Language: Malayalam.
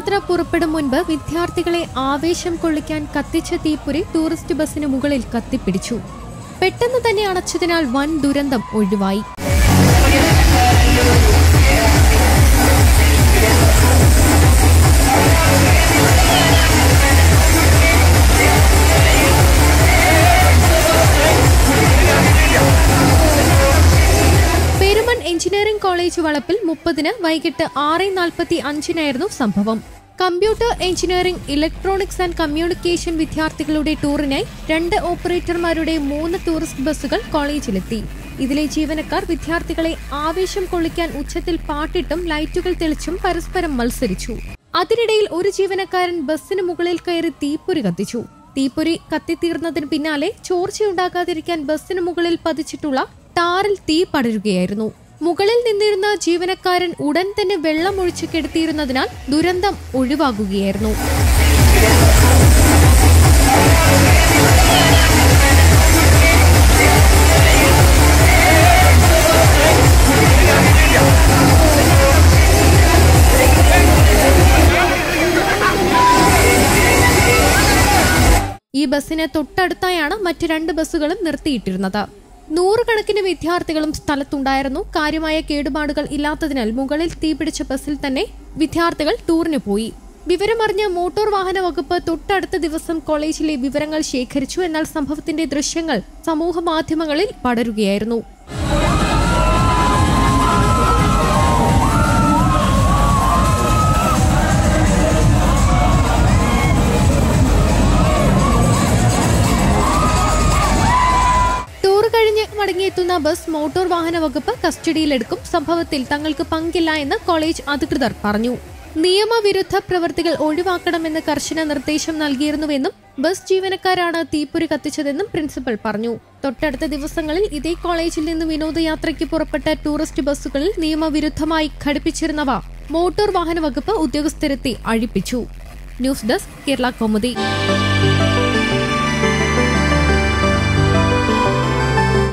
വിനോദയാത്ര പുറപ്പെടും മുൻപ് വിദ്യാർത്ഥികളെ ആവേശം കൊള്ളിക്കാൻ കത്തിച്ച തീപ്പൊരി ടൂറിസ്റ്റ് ബസിന് മുകളിൽ കത്തിപ്പിടിച്ചു പെട്ടെന്ന് തന്നെ അണച്ചതിനാൽ വൻ ദുരന്തം ഒഴിവായി പെരുമൺ എഞ്ചിനീയറിംഗ് കോളേജ് വളപ്പിൽ മുപ്പതിന് വൈകിട്ട് ആറ് നാൽപ്പത്തി അഞ്ചിനായിരുന്നു സംഭവം computer engineering electronics and communication വിദ്യാർത്ഥികളുടെ ടൂറിനായി രണ്ട് ഓപ്പറേറ്റർമാരുടെ മൂന്ന് ടൂറിസ്റ്റ് ബസ്സുകൾ കോളേജിലെത്തി ഇതിലെ ജീവനക്കാർ വിദ്യാർത്ഥികളെ ആവേശം കൊള്ളിക്കാൻ ഉച്ചത്തിൽ പാട്ടിട്ടും ലൈറ്റുകൾ തെളിച്ചും പരസ്പരം മത്സരിച്ചു അതിനിടയിൽ ഒരു ജീവനക്കാരൻ ബസ്സിന് മുകളിൽ കയറി തീപ്പൊരി കത്തിച്ചു തീപ്പൊരി കത്തിത്തീർന്നതിന് പിന്നാലെ ചോർച്ചയുണ്ടാകാതിരിക്കാൻ ബസ്സിന് മുകളിൽ പതിച്ചിട്ടുള്ള ടാറിൽ തീ പടരുകയായിരുന്നു മുകളിൽ നിന്നിരുന്ന ജീവനക്കാരൻ ഉടൻ തന്നെ വെള്ളം ഒഴിച്ചു കെടുത്തിയിരുന്നതിനാൽ ദുരന്തം ഒഴിവാകുകയായിരുന്നു ഈ ബസ്സിന് തൊട്ടടുത്തായാണ് മറ്റ് രണ്ട് ബസ്സുകളും നിർത്തിയിട്ടിരുന്നത് നൂറുകണക്കിന് വിദ്യാർത്ഥികളും സ്ഥലത്തുണ്ടായിരുന്നു കാര്യമായ കേടുപാടുകൾ ഇല്ലാത്തതിനാൽ മുകളിൽ തീപിടിച്ച ബസ്സിൽ തന്നെ വിദ്യാർത്ഥികൾ ടൂറിന് പോയി വിവരമറിഞ്ഞ മോട്ടോർ വാഹന വകുപ്പ് തൊട്ടടുത്ത ദിവസം കോളേജിലെ വിവരങ്ങൾ ശേഖരിച്ചു എന്നാൽ സംഭവത്തിന്റെ ദൃശ്യങ്ങൾ സമൂഹ മാധ്യമങ്ങളിൽ പടരുകയായിരുന്നു ടൂർ കഴിഞ്ഞ് മടങ്ങിയെത്തുന്ന ബസ് മോട്ടോർ വാഹന വകുപ്പ് കസ്റ്റഡിയിലെടുക്കും സംഭവത്തിൽ തങ്ങൾക്ക് പങ്കില്ല എന്ന് കോളേജ് അധികൃതർ പറഞ്ഞു നിയമവിരുദ്ധ പ്രവൃത്തികൾ ഒഴിവാക്കണമെന്ന് കർശന നിർദ്ദേശം നൽകിയിരുന്നുവെന്നും ബസ് ജീവനക്കാരാണ് തീപ്പൊരി കത്തിച്ചതെന്നും പ്രിൻസിപ്പൽ പറഞ്ഞു തൊട്ടടുത്ത ദിവസങ്ങളിൽ ഇതേ കോളേജിൽ നിന്ന് വിനോദയാത്രയ്ക്ക് പുറപ്പെട്ട ടൂറിസ്റ്റ് ബസ്സുകളിൽ നിയമവിരുദ്ധമായി ഘടിപ്പിച്ചിരുന്നവ മോട്ടോർ വാഹന വകുപ്പ് ഉദ്യോഗസ്ഥരെത്തി അഴിപ്പിച്ചു ന്യൂസ് ഡെസ്ക് കേരള കൗമുദി